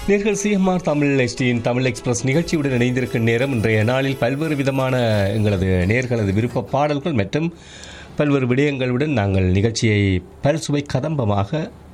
நேர்கள் சிஎம்ஆர் தமிழ் எஸ்டியின் தமிழ் எக்ஸ்பிரஸ் நிகழ்ச்சியுடன் இணைந்திருக்கும் நேரம் இன்றைய நாளில் பல்வேறு விதமான எங்களது நேர்களது விருப்ப பாடல்கள் மற்றும் பல்வேறு விடயங்களுடன் நாங்கள் நிகழ்ச்சியை பல்சுவை கதம்பமாக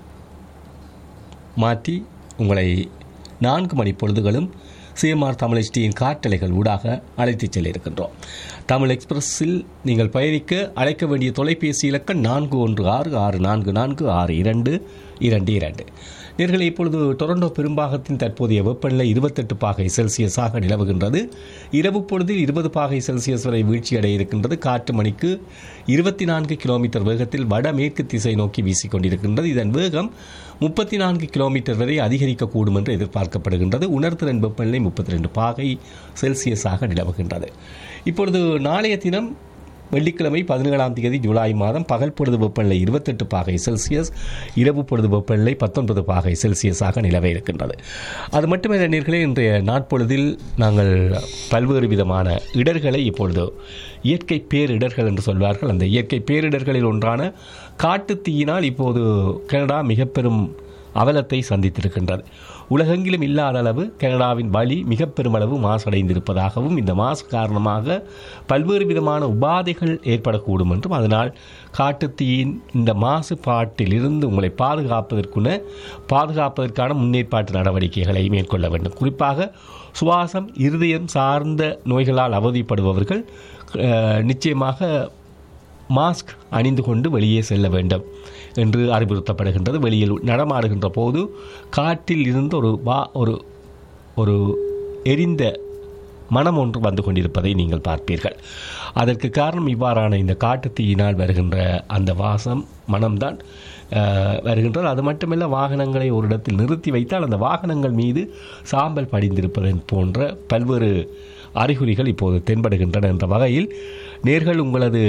மாற்றி உங்களை நான்கு மணி பொழுதுகளும் சிஎம்ஆர் தமிழ் எஸ்டியின் காட்டலைகள் ஊடாக அழைத்துச் செல்ல இருக்கின்றோம் தமிழ் எக்ஸ்பிரஸில் நீங்கள் பயணிக்க அழைக்க வேண்டிய தொலைபேசி இலக்கம் நான்கு ஒன்று ஆறு ஆறு நான்கு நான்கு ஆறு இரண்டு இரண்டு இரண்டு நேர்களை இப்பொழுது டொரண்டோ பெரும்பாகத்தின் தற்போதைய வெப்பநிலை இருபத்தெட்டு பாகை செல்சியஸாக நிலவுகின்றது இரவு பொழுதில் இருபது பாகை செல்சியஸ் வரை வீழ்ச்சியடைய இருக்கின்றது காற்று மணிக்கு இருபத்தி நான்கு கிலோமீட்டர் வேகத்தில் வடமேற்கு திசை நோக்கி வீசிக்கொண்டிருக்கின்றது இதன் வேகம் முப்பத்தி நான்கு கிலோமீட்டர் வரை அதிகரிக்கக்கூடும் என்று எதிர்பார்க்கப்படுகின்றது உணர்திறன் வெப்பநிலை முப்பத்தி ரெண்டு பாகை செல்சியஸாக நிலவுகின்றது இப்பொழுது நாளைய தினம் வெள்ளிக்கிழமை பதினேழாம் தேதி ஜூலை மாதம் பகல் பொழுது வெப்பநிலை இருபத்தெட்டு பாகை செல்சியஸ் இரவு பொழுது வெப்பநிலை பத்தொன்பது பாகை செல்சியஸாக நிலவ இருக்கின்றது அது மட்டுமல்ல நேர்களே இன்றைய நாட்பொழுதில் நாங்கள் பல்வேறு விதமான இடர்களை இப்பொழுது இயற்கை பேரிடர்கள் என்று சொல்வார்கள் அந்த இயற்கை பேரிடர்களில் ஒன்றான காட்டுத் தீயினால் இப்போது கனடா மிக பெரும் அவலத்தை சந்தித்திருக்கின்றது உலகெங்கிலும் இல்லாத அளவு கனடாவின் வழி மிக பெருமளவு மாசடைந்திருப்பதாகவும் இந்த மாசு காரணமாக பல்வேறு விதமான உபாதைகள் ஏற்படக்கூடும் என்றும் அதனால் காட்டுத்தீயின் இந்த மாசுபாட்டிலிருந்து உங்களை பாதுகாப்பதற்குன பாதுகாப்பதற்கான முன்னேற்பாட்டு நடவடிக்கைகளை மேற்கொள்ள வேண்டும் குறிப்பாக சுவாசம் இருதயம் சார்ந்த நோய்களால் அவதிப்படுபவர்கள் அஹ், நிச்சயமாக மாஸ்க் அணிந்து கொண்டு வெளியே செல்ல வேண்டும் என்று அறிவுறுத்தப்படுகின்றது வெளியில் நடமாடுகின்ற போது காற்றில் இருந்து ஒரு வா ஒரு ஒரு எரிந்த மனம் ஒன்று வந்து கொண்டிருப்பதை நீங்கள் பார்ப்பீர்கள் அதற்கு காரணம் இவ்வாறான இந்த காட்டுத்தீயினால் வருகின்ற அந்த வாசம் மனம்தான் அஹ், வருகின்றது அது மட்டுமல்ல வாகனங்களை ஒரு இடத்தில் நிறுத்தி வைத்தால் அந்த வாகனங்கள் மீது சாம்பல் படிந்திருப்பதன் போன்ற பல்வேறு அறிகுறிகள் இப்போது தென்படுகின்றன என்ற வகையில் நேர்கள் உங்களது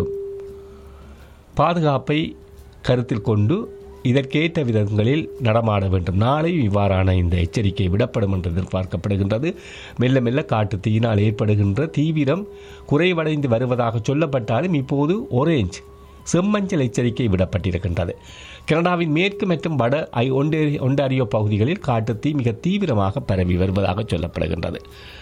பாதுகாப்பை கருத்தில் கொண்டு இதற்கேற்ற விதங்களில் நடமாட வேண்டும் நாளை இவ்வாறான இந்த எச்சரிக்கை விடப்படும் என்று எதிர்பார்க்கப்படுகின்றது மெல்ல மெல்ல காட்டு தீயினால் ஏற்படுகின்ற தீவிரம் குறைவடைந்து வருவதாக சொல்லப்பட்டாலும் இப்போது ஒரேஞ்ச் செம்மஞ்சள் எச்சரிக்கை விடப்பட்டிருக்கின்றது கனடாவின் மேற்கு மற்றும் வட ஐ ஒண்டேரி ஒண்டாரியோ பகுதிகளில் காட்டுத்தீ மிக தீவிரமாக பரவி வருவதாக சொல்லப்படுகின்றது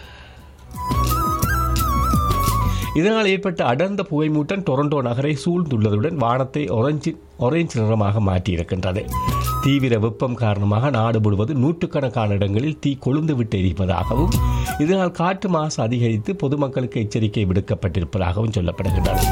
இதனால் ஏற்பட்ட அடர்ந்த புகைமூட்டம் டொரண்டோ நகரை சூழ்ந்துள்ளதுடன் வானத்தை ஒரஞ்சு ஒரேஞ்ச் நிறமாக மாற்றியிருக்கின்றது தீவிர வெப்பம் காரணமாக நாடு முழுவதும் நூற்றுக்கணக்கான இடங்களில் தீ கொழுந்து விட்டு எரிப்பதாகவும் இதனால் காற்று மாசு அதிகரித்து பொதுமக்களுக்கு எச்சரிக்கை விடுக்கப்பட்டிருப்பதாகவும் சொல்லப்படுகின்றது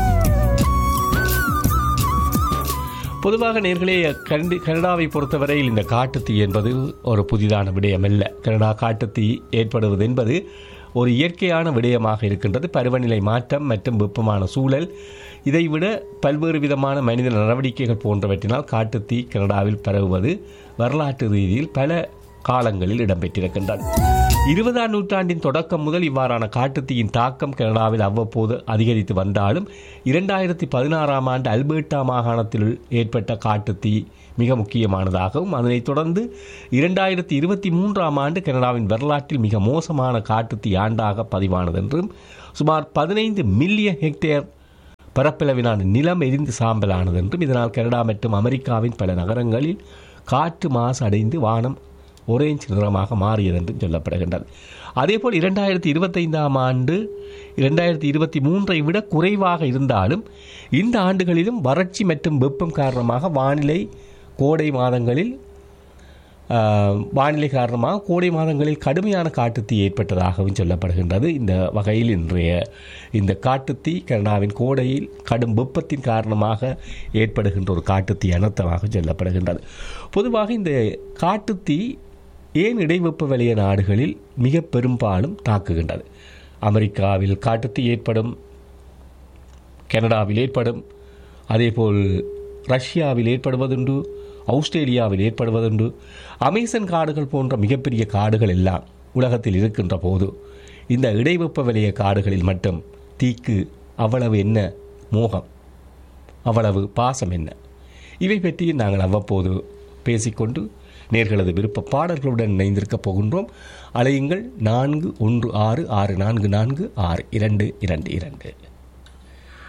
பொதுவாக நேர்களே கண்டி கனடாவை பொறுத்தவரையில் இந்த காட்டுத்தீ என்பது ஒரு புதிதான விடயமல்ல கனடா காட்டுத்தீ ஏற்படுவது என்பது ஒரு இயற்கையான விடயமாக இருக்கின்றது பருவநிலை மாற்றம் மற்றும் வெப்பமான சூழல் இதைவிட பல்வேறு விதமான மனித நடவடிக்கைகள் போன்றவற்றினால் காட்டுத்தீ கனடாவில் பரவுவது வரலாற்று ரீதியில் பல காலங்களில் இடம்பெற்றிருக்கின்றன இருபதாம் நூற்றாண்டின் தொடக்கம் முதல் இவ்வாறான காட்டுத்தீயின் தாக்கம் கனடாவில் அவ்வப்போது அதிகரித்து வந்தாலும் இரண்டாயிரத்தி பதினாறாம் ஆண்டு அல்பர்டா மாகாணத்தில் ஏற்பட்ட காட்டுத்தீ மிக முக்கியமானதாகவும் அதனைத் தொடர்ந்து இரண்டாயிரத்தி இருபத்தி மூன்றாம் ஆண்டு கனடாவின் வரலாற்றில் மிக மோசமான காட்டுத்தீ ஆண்டாக பதிவானது என்றும் சுமார் பதினைந்து மில்லியன் ஹெக்டேர் பரப்பளவிலான நிலம் எரிந்து சாம்பலானது என்றும் இதனால் கனடா மற்றும் அமெரிக்காவின் பல நகரங்களில் காற்று மாசு அடைந்து வானம் ஒரேஞ்ச் நிறமாக மாறியது என்றும் சொல்லப்படுகின்றது அதேபோல் இரண்டாயிரத்தி இருபத்தைந்தாம் ஆண்டு இரண்டாயிரத்தி இருபத்தி மூன்றை விட குறைவாக இருந்தாலும் இந்த ஆண்டுகளிலும் வறட்சி மற்றும் வெப்பம் காரணமாக வானிலை கோடை மாதங்களில் ஆஹ், வானிலை காரணமாக கோடை மாதங்களில் கடுமையான காட்டுத்தீ ஏற்பட்டதாகவும் சொல்லப்படுகின்றது இந்த வகையில் இன்றைய இந்த காட்டுத்தீ கனடாவின் கோடையில் கடும் வெப்பத்தின் காரணமாக ஏற்படுகின்ற ஒரு காட்டுத்தீ அனர்த்தமாக சொல்லப்படுகின்றது பொதுவாக இந்த காட்டுத்தீ ஏன் இடைவெப்ப வலய நாடுகளில் மிக பெரும்பாலும் தாக்குகின்றது அமெரிக்காவில் காட்டுத்தீ ஏற்படும் கனடாவில் ஏற்படும் அதேபோல் ரஷ்யாவில் ஏற்படுவதுண்டு ஆஸ்திரேலியாவில் ஏற்படுவதுண்டு அமேசன் காடுகள் போன்ற மிகப்பெரிய காடுகள் எல்லாம் உலகத்தில் இருக்கின்ற போது இந்த இடைவெப்ப வலய காடுகளில் மட்டும் தீக்கு அவ்வளவு என்ன மோகம் அவ்வளவு பாசம் என்ன இவை பற்றி நாங்கள் அவ்வப்போது பேசிக்கொண்டு நேர்களது விருப்ப பாடல்களுடன் இணைந்திருக்கப் போகின்றோம் அலையுங்கள் நான்கு ஒன்று ஆறு ஆறு நான்கு நான்கு ஆறு இரண்டு இரண்டு இரண்டு